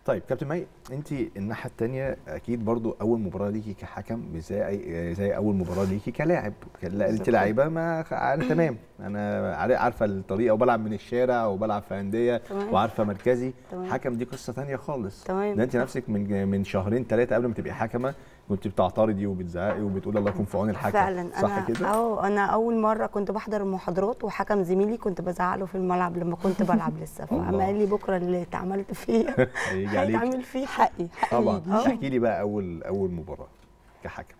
طيب كابتن مي انت الناحيه الثانيه اكيد برضو اول مباراه ليكي كحكم مش زي زي اول مباراه ليكي كلاعب لا انت لاعيبه ما انا تمام انا عارفه الطريقه وبلعب من الشارع وبلعب في انديه وعارفه مركزي تمام. حكم دي قصه ثانيه خالص تمام. ده انت نفسك من من شهرين ثلاثه قبل ما تبقي حكمه كنت بتعترضي وبتزعقي وبتقولي الله يكون في عون الحكم فعلا صح انا كده؟ اه انا اول مره كنت بحضر المحاضرات وحكم زميلي كنت بزعق له في الملعب لما كنت بلعب لسه الله. فقام قال لي بكره اللي اتعملت فيا هيجي عليك هيتعمل فيه حقي طبعا آه. احكي لي بقى اول اول مباراه كحكم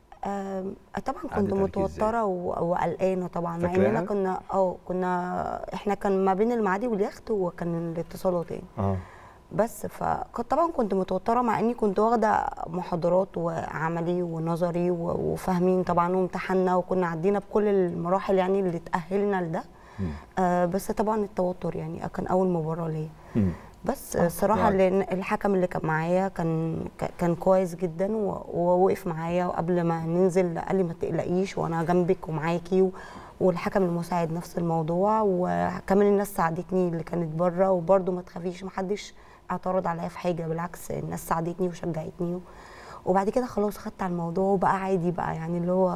آم، طبعا عدت كنت عليكي إزاي؟ متوتره و- وقلقانه طبعا مع فاكراها؟ اننا كنا اه كنا احنا كان ما بين المعادي واليخت وكان الاتصالات يعني اه بس فكنت طبعا كنت متوتره مع اني كنت واخده محاضرات وعملي ونظري و- وفاهمين طبعا وامتحنا وكنا عدينا بكل المراحل يعني اللي تاهلنا لده مم. آه بس طبعا التوتر يعني كان اول مباراه ليا مم. بس الصراحه يعني. لان الحكم اللي كان معايا كان ك- كان كويس جدا و- ووقف معايا وقبل ما ننزل قال لي ما تقلقيش وانا جنبك ومعاكي و- والحكم المساعد نفس الموضوع وكمان الناس ساعدتني اللي كانت بره وبرده ما تخافيش ما حدش اعترض عليا في حاجه بالعكس الناس ساعدتني وشجعتني وبعد كده خلاص خدت على الموضوع وبقى عادي بقى يعني اللي هو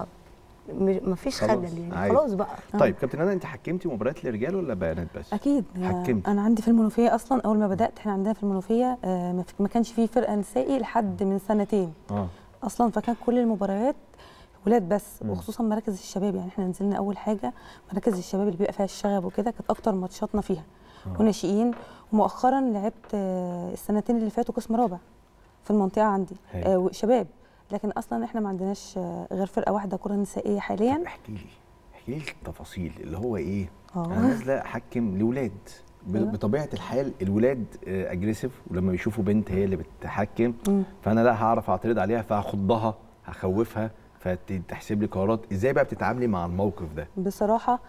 ما فيش خلاص، خجل يعني عادي. خلاص بقى طيب كابتن انا انت حكمتي مباريات لرجال ولا بنات بس؟ اكيد حكمت. انا عندي في المنوفيه اصلا اول ما بدات احنا عندنا في المنوفيه آه، ما في- ما كانش فيه فرقه نسائي لحد من سنتين اه اصلا فكان كل المباريات ولاد بس مم. وخصوصا مراكز الشباب يعني احنا نزلنا اول حاجه مراكز الشباب اللي بيبقى فيها الشغب وكده كانت اكتر ماتشاتنا فيها آه. وناشئين ومؤخرا لعبت آه، السنتين اللي فاتوا قسم رابع في المنطقه عندي حلو. آه، وشباب لكن اصلا احنا ما عندناش آه، غير فرقه واحده كره نسائيه حاليا طب احكي لي احكي لي التفاصيل اللي هو ايه؟ اه انا نازله احكم لاولاد ب- أيوة. بطبيعه الحال الولاد اجريسيف ولما بيشوفوا بنت هي اللي بتحكم مم. فانا لا هعرف اعترض عليها فهخضها هخوفها فتحسب لي قرارات ازاي بقى بتتعاملي مع الموقف ده؟ بصراحه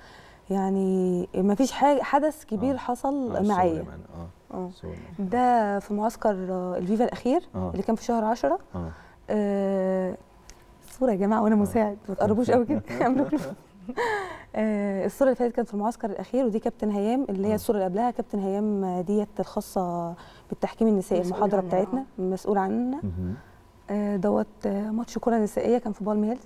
يعني ما فيش حاجه حدث كبير آه. حصل آه، معايا الصور يا مان، اه اه الصور. ده في معسكر آه، الفيفا الاخير آه. اللي كان في شهر 10 اه آه، صوره يا جماعه وانا مساعد ما تقربوش قوي كده اعملوا كده. آه، الصوره اللي فاتت كانت في المعسكر الاخير ودي كابتن هيام اللي آه. هي الصوره اللي قبلها كابتن هيام آه، ديت الخاصه بالتحكيم النسائي مسؤول المحاضره عنها، بتاعتنا مسؤول عننا مهم. آه، دوت آه، ماتش كره نسائيه كان في بالم هيلز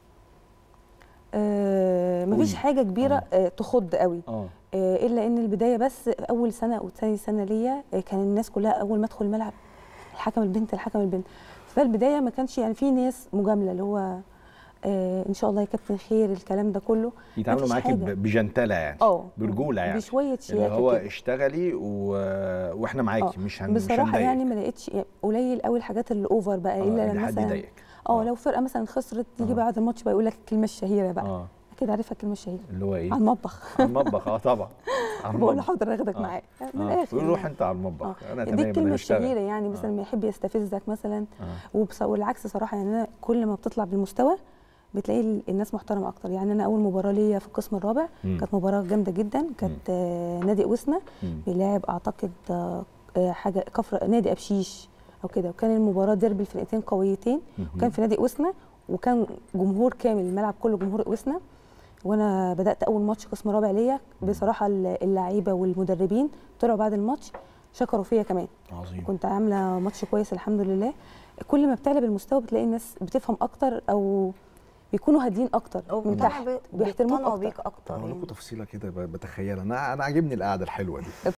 آه، مفيش قولي. حاجه كبيره آه، تخض قوي اه آه، الا ان البدايه بس اول سنه او ثاني سنه ليا آه، كان الناس كلها اول ما ادخل الملعب الحكم البنت الحكم البنت فالبدايه ما كانش يعني في ناس مجامله اللي هو آه ان شاء الله يا كابتن خير الكلام ده كله يتعاملوا مفيش معاكي حاجة. ب- بجنتله يعني اه برجوله يعني بشويه اللي شياكه هو كده. اشتغلي و... واحنا معاكي آه. مش هن... مش بصراحه هنضايقك. يعني ما لقيتش يعني قليل قوي الحاجات اللي اوفر بقى آه، الا إن لما حد مثلا يضايقك اه لو فرقه مثلا خسرت تيجي آه. بعد الماتش بقى يقول لك الكلمه الشهيره بقى اه اكيد عارفه الكلمه الشهيره اللي هو ايه على المطبخ على المطبخ اه طبعا على بقول له المطبخ. حاضر اخدك آه. معايا من اه الاخر قول روح يعني. انت على المطبخ آه. انا دي تمام الكلمه انا بشتغل الشهيره يعني آه. مثلا ما يحب يستفزك مثلا آه. وبص... والعكس صراحه يعني انا كل ما بتطلع بالمستوى بتلاقي ال- الناس محترمه اكتر يعني انا اول مباراه ليا في القسم الرابع مم. كانت مباراه جامده جدا كانت آه نادي اوسنا مم. بيلاعب اعتقد آه آه، حاجه كفر نادي ابشيش او كده وكان المباراه ديربي الفرقتين قويتين مهم. وكان في نادي اوسنا وكان جمهور كامل الملعب كله جمهور اوسنا وانا بدات اول ماتش قسم رابع ليا بصراحه اللعيبه والمدربين طلعوا بعد الماتش شكروا فيا كمان عظيم كنت عامله ماتش كويس الحمد لله كل ما بتعلى بالمستوى بتلاقي الناس بتفهم اكتر او بيكونوا هاديين اكتر من تحت وبيحترموك بيقتنعوا اكتر بيك اكتر اقول يعني. لكم تفصيله كده ب- بتخيلها انا انا عاجبني القعده الحلوه دي